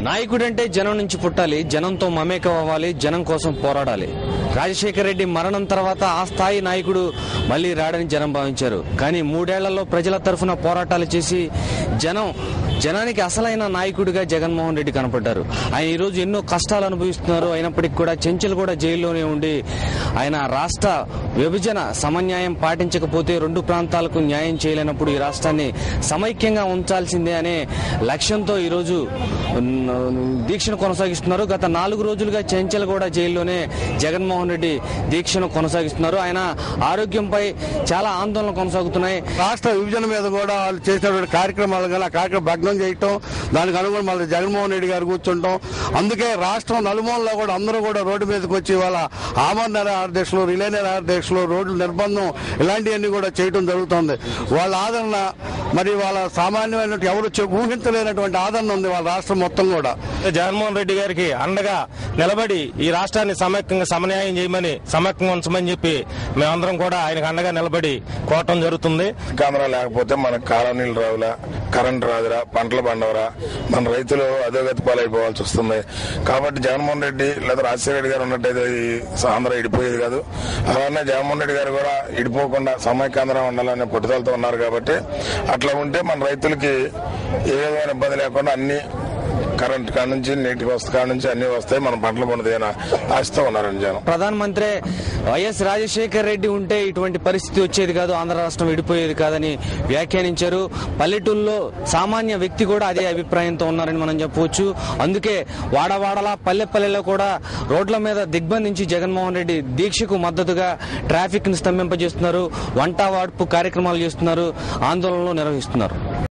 నాయకుడంటే జనం నుంచి పుట్టాలి జనంతో మమేకం అవ్వాలి జనం కోసం పోరాడాలి రాజశేఖర రెడ్డి మరణం తర్వాత ఆ స్థాయి నాయకుడు మళ్ళీ రాడని జనం భావించారు కానీ మూడేళ్లలో ప్రజల తరఫున పోరాటాలు చేసి జనం జనానికి అసలైన నాయకుడిగా జగన్మోహన్ రెడ్డి కనపడ్డారు ఆయన ఈరోజు ఎన్నో కష్టాలు అనుభవిస్తున్నారు అయినప్పటికీ కూడా చెంచల్ కూడా జైల్లోనే ఉండి ఆయన రాష్ట్ర విభజన సమన్యాయం పాటించకపోతే రెండు ప్రాంతాలకు న్యాయం చేయలేనప్పుడు ఈ రాష్ట్రాన్ని సమైక్యంగా ఉంచాల్సిందే అనే లక్ష్యంతో ఈరోజు న- దీక్షను కొనసాగిస్తున్నారు గత నాలుగు రోజులుగా చెంచల్ కూడా జైల్లోనే జగన్మోహన్ రెడ్డి దీక్షను కొనసాగిస్తున్నారు ఆయన ఆరోగ్యంపై చాలా ఆందోళనలు కొనసాగుతున్నాయి రాష్ట్ర విభజన మీద కూడా వాళ్ళు చేసినటువంటి కార్యక్రమాలు కానీ ఆ కార్యక్రమం భగ్నం చేయటం దానికి అనుగుణం మళ్ళీ జగన్మోహన్ రెడ్డి గారు కూర్చుంటాం అందుకే రాష్ట్రం నలుమూలలో కూడా అందరూ కూడా రోడ్డు మీదకి వచ్చి వాళ్ళ ఆమరణ నిరాధ్యక్షులు రిలే నిరాధ్యక్షులు రోడ్లు నిర్బంధం ఇలాంటివన్నీ కూడా చేయటం జరుగుతుంది వాళ్ళ ఆదరణ మరి వాళ్ళ సామాన్యమైన ఎవరు చె- ఊహించలేనటువంటి ఆదరణ ఉంది వాళ్ళ రాష్ట్రం మొత్తం కూడా జగన్మోహన్ రెడ్డి గారికి అండగా నిలబడి ఈ రాష్ట్రాన్ని సమైక్యంగా సమన్యాయం చేయమని సమైక్యంగా ఉంచమని చెప్పి మేమందరం కూడా ఆయనకు అండగా నిలబడి కోవటం జరుగుతుంది కెమెరా లేకపోతే మనకు కాలనీలు రావులా కరెంట్ రాదురా పంటలు పండవరా మన రైతులు అధోగతి పాలైపోవాల్సి వస్తుంది కాబట్టి జగన్మోహన్ రెడ్డి లేదా రాజశేఖర రెడ్డి గారు ఉన్నట్టయితే ఈ ఆంధ్ర ఇడిపోయేది కాదు అలానే జగన్మోహన్ రెడ్డి గారు కూడా ఇడిపోకుండా సమైక్యాంధ్ర ఉండాలనే పట్టుదలతో ఉన్నారు కాబట్టి అట్లా ఉంటే మన రైతులకి ఏ విధమైన ఇబ్బంది లేకుండా అన్ని కరెంట్ కాడ నుంచి నీటి వస్తు కాడ నుంచి అన్ని వస్తాయి మన పంటలు పండుతాయని ఆశతో ఉన్నారండి జనం ప్రధానమంత్రి వైఎస్ రాజశేఖర్ రెడ్డి ఉంటే ఇటువంటి పరిస్థితి వచ్చేది కాదు ఆంధ్ర రాష్ట్రం విడిపోయేది కాదని వ్యాఖ్యానించారు పల్లెటూళ్ళలో సామాన్య వ్యక్తి కూడా అదే అభిప్రాయంతో ఉన్నారని మనం చెప్పవచ్చు అందుకే వాడవాడలా పల్లె పల్లెలో కూడా రోడ్ల మీద దిగ్బంధించి జగన్మోహన్ రెడ్డి దీక్షకు మద్దతుగా ట్రాఫిక్ ని స్తంభింపజేస్తున్నారు వంట వాడ్పు కార్యక్రమాలు చేస్తున్నారు ఆందోళనలు నిర్వహిస్తున్నారు